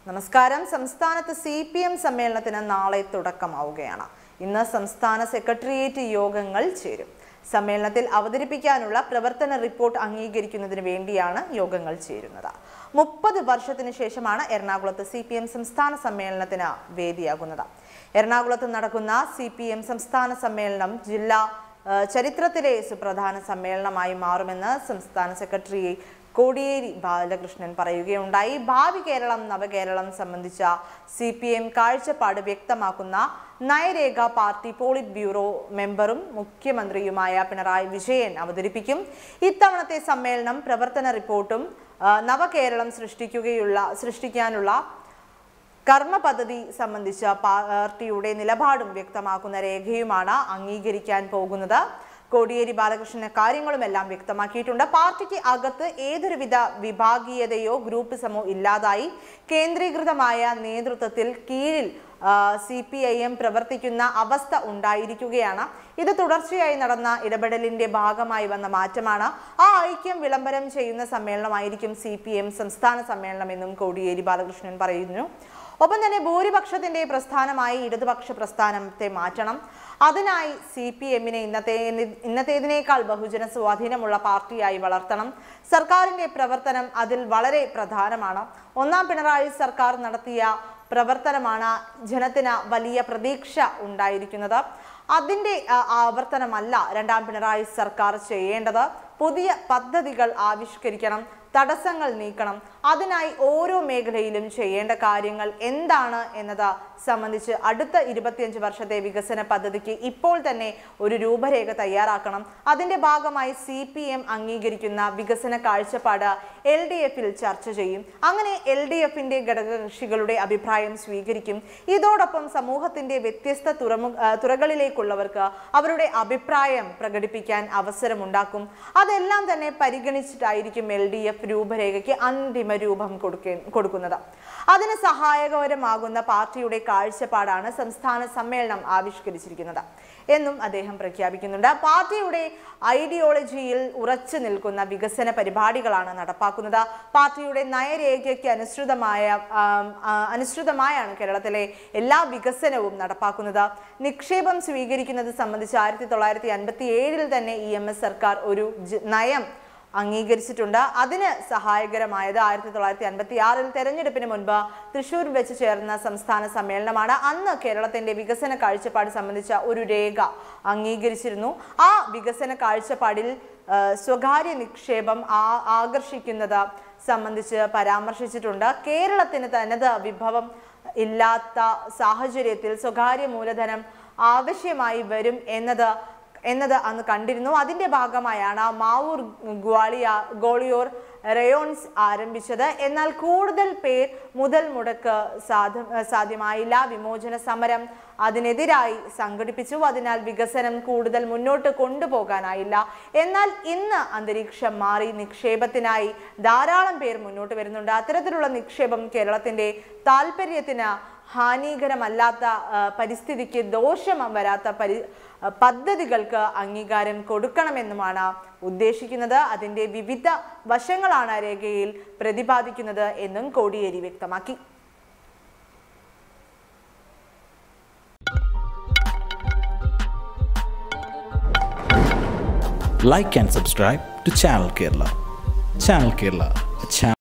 നമസ്കാരം സംസ്ഥാനത്ത് C P M സമ്മേളനത്തിന് നാളെ തുടക്കമാവുകയാണ് ഇന്ന് സംസ്ഥാന സെക്രട്ടേറിയറ്റ് യോഗങ്ങൾ ചേരും സമ്മേളനത്തിൽ അവതരിപ്പിക്കാനുള്ള പ്രവർത്തന റിപ്പോർട്ട് അംഗീകരിക്കുന്നതിന് വേണ്ടിയാണ് യോഗങ്ങൾ ചേരുന്നത് മുപ്പത് വർഷത്തിന് ശേഷമാണ് എറണാകുളത്ത് സി പി എം സംസ്ഥാന സമ്മേളനത്തിന് വേദിയാകുന്നത് എറണാകുളത്ത് നടക്കുന്ന സി പി എം സംസ്ഥാന സമ്മേളനം ജില്ലാ ഏഹ് ചരിത്രത്തിലെ സുപ്രധാന സമ്മേളനമായി മാറുമെന്ന് സംസ്ഥാന സെക്രട്ടറി കോടിയേരി ബാലകൃഷ്ണൻ പറയുകയുണ്ടായി ഭാവി കേരളം നവകേരളം സംബന്ധിച്ച സി പി എം കാഴ്ചപ്പാട് വ്യക്തമാക്കുന്ന നയരേഖ പാർട്ടി പോളിറ്റ് ബ്യൂറോ മെമ്പറും മുഖ്യമന്ത്രിയുമായ പിണറായി വിജയൻ അവതരിപ്പിക്കും ഇത്തവണത്തെ സമ്മേളനം പ്രവർത്തന റിപ്പോർട്ടും ആ, നവകേരളം സൃഷ്ടിക്കുകയുള്ള സൃഷ്ടിക്കാനുള്ള കർമ്മ പദ്ധതി സംബന്ധിച്ച പാർട്ടിയുടെ നിലപാടും വ്യക്തമാക്കുന്ന രേഖയുമാണ് അംഗീകരിക്കാൻ പോകുന്നത് കോടിയേരി ബാലകൃഷ്ണൻ കാര്യങ്ങളുമെല്ലാം വ്യക്തമാക്കിയിട്ടുണ്ട് പാർട്ടിക്ക് അകത്ത് ഏതൊരുവിധ വിഭാഗീയതയോ ഗ്രൂപ്പ് സമോ ഇല്ലാതായി കേന്ദ്രീകൃതമായ നേതൃത്വത്തിൽ കീഴിൽ സി പി ഐ എം പ്രവർത്തിക്കുന്ന അവസ്ഥ ഉണ്ടായിരിക്കുകയാണ് ഇത് തുടർച്ചയായി നടന്ന ഇടപെടലിന്റെ ഭാഗമായി വന്ന മാറ്റമാണ് ആ ഐക്യം വിളംബരം ചെയ്യുന്ന സമ്മേളനമായിരിക്കും സി പി എം സംസ്ഥാന സമ്മേളനമെന്നും കോടിയേരി ബാലകൃഷ്ണൻ പറയുന്നു ഒപ്പം തന്നെ ഭൂരിപക്ഷത്തിന്റെ പ്രസ്ഥാനമായി ഇടതുപക്ഷ പ്രസ്ഥാനത്തെ മാറ്റണം അതിനായി സി പി എമ്മിനെ ഇന്നത്തെ ഇന്നത്തേതിനേക്കാൾ ബഹുജന സ്വാധീനമുള്ള പാർട്ടിയായി വളർത്തണം സർക്കാരിന്റെ പ്രവർത്തനം അതിൽ വളരെ പ്രധാനമാണ് ഒന്നാം പിണറായി സർക്കാർ നടത്തിയ പ്രവർത്തനമാണ് ജനത്തിന് വലിയ പ്രതീക്ഷ ഉണ്ടായിരിക്കുന്നത് അതിന്റെ ആ, ആവർത്തനമല്ല രണ്ടാം പിണറായി സർക്കാർ ചെയ്യേണ്ടത് പുതിയ പദ്ധതികൾ ആവിഷ്കരിക്കണം തടസ്സങ്ങൾ നീക്കണം അതിനായി ഓരോ മേഖലയിലും ചെയ്യേണ്ട കാര്യങ്ങൾ എന്താണ് എന്നത് സംബന്ധിച്ച് അടുത്ത ഇരുപത്തിയഞ്ച് വർഷത്തെ വികസന പദ്ധതിക്ക് ഇപ്പോൾ തന്നെ ഒരു രൂപരേഖ തയ്യാറാക്കണം അതിന്റെ ഭാഗമായി സി പി എം അംഗീകരിക്കുന്ന വികസന കാഴ്ചപ്പാട് എൽ ഡി എഫിൽ ചർച്ച ചെയ്യും അങ്ങനെ എൽ ഡി എഫിന്റെ ഘടകകക്ഷികളുടെ അഭിപ്രായം സ്വീകരിക്കും ഇതോടൊപ്പം സമൂഹത്തിന്റെ വ്യത്യസ്ത തുറമു ആ, തുറകളിലേക്കുള്ളവർക്ക് അവരുടെ അഭിപ്രായം പ്രകടിപ്പിക്കാൻ അവസരമുണ്ടാക്കും അതെല്ലാം തന്നെ പരിഗണിച്ചിട്ടായിരിക്കും എൽ ഡി എഫ് രൂപരേഖയ്ക്ക് അന്തിമ രൂപം കൊടുക്കേ കൊടുക്കുന്നത് അതിന് സഹായകരമാകുന്ന പാർട്ടിയുടെ കാഴ്ചപ്പാടാണ് സംസ്ഥാന സമ്മേളനം ആവിഷ്കരിച്ചിരിക്കുന്നത് എന്നും അദ്ദേഹം പ്രഖ്യാപിക്കുന്നുണ്ട് പാർട്ടിയുടെ ഐഡിയോളജിയിൽ ഉറച്ചു നിൽക്കുന്ന വികസന പരിപാടികളാണ് നടപ്പാക്കുന്നത് പാർട്ടിയുടെ നയരേഖയ്ക്ക് അനുസൃതമായ ആം, ആ, അനുസൃതമായാണ് കേരളത്തിലെ എല്ലാ വികസനവും നടപ്പാക്കുന്നത് നിക്ഷേപം സ്വീകരിക്കുന്നത് സംബന്ധിച്ച് ആയിരത്തി തൊള്ളായിരത്തി അൻപത്തി ഏഴിൽ തന്നെ ഇ എം എസ് സർക്കാർ ഒരു ജ- നയം അംഗീകരിച്ചിട്ടുണ്ട് അതിന് സഹായകരമായത് ആയിരത്തി തൊള്ളായിരത്തി അൻപത്തി ആറിൽ തെരഞ്ഞെടുപ്പിന് മുൻപ് തൃശൂർ വെച്ച് ചേർന്ന സംസ്ഥാന സമ്മേളനമാണ് അന്ന് കേരളത്തിന്റെ വികസന കാഴ്ചപ്പാട് സംബന്ധിച്ച ഒരു രേഖ അംഗീകരിച്ചിരുന്നു ആ വികസന കാഴ്ചപ്പാടിൽ ആ, സ്വകാര്യ നിക്ഷേപം ആ ആകർഷിക്കുന്നത് സംബന്ധിച്ച് പരാമർശിച്ചിട്ടുണ്ട് കേരളത്തിന് തനത് വിഭവം ഇല്ലാത്ത സാഹചര്യത്തിൽ സ്വകാര്യ മൂലധനം ആവശ്യമായി വരും എന്നത് എന്നത് അന്ന് കണ്ടിരുന്നു അതിന്റെ ഭാഗമായാണ് മാവൂർ ഗ്വാളിയ ഗോളിയോർ റയോൺസ് ആരംഭിച്ചത് എന്നാൽ കൂടുതൽ പേർ മുതൽ മുടക്ക് സാധ സാധ്യമായില്ല വിമോചന സമരം അതിനെതിരായി സംഘടിപ്പിച്ചു അതിനാൽ വികസനം കൂടുതൽ മുന്നോട്ട് കൊണ്ടുപോകാനായില്ല എന്നാൽ ഇന്ന് അന്തരീക്ഷം മാറി നിക്ഷേപത്തിനായി ധാരാളം പേർ മുന്നോട്ട് വരുന്നുണ്ട് അത്തരത്തിലുള്ള നിക്ഷേപം കേരളത്തിന്റെ താല്പര്യത്തിന് ഹാനികരമല്ലാത്ത ആ, പരിസ്ഥിതിക്ക് ദോഷം വരാത്ത പരി ആ, പദ്ധതികൾക്ക് അംഗീകാരം കൊടുക്കണമെന്നുമാണ് ഉദ്ദേശിക്കുന്നത് അതിന്റെ വിവിധ വശങ്ങളാണ് രേഖയിൽ പ്രതിപാദിക്കുന്നത് എന്നും കോടിയേരി വ്യക്തമാക്കി like and subscribe to Channel Kerala. Channel Kerala, a channel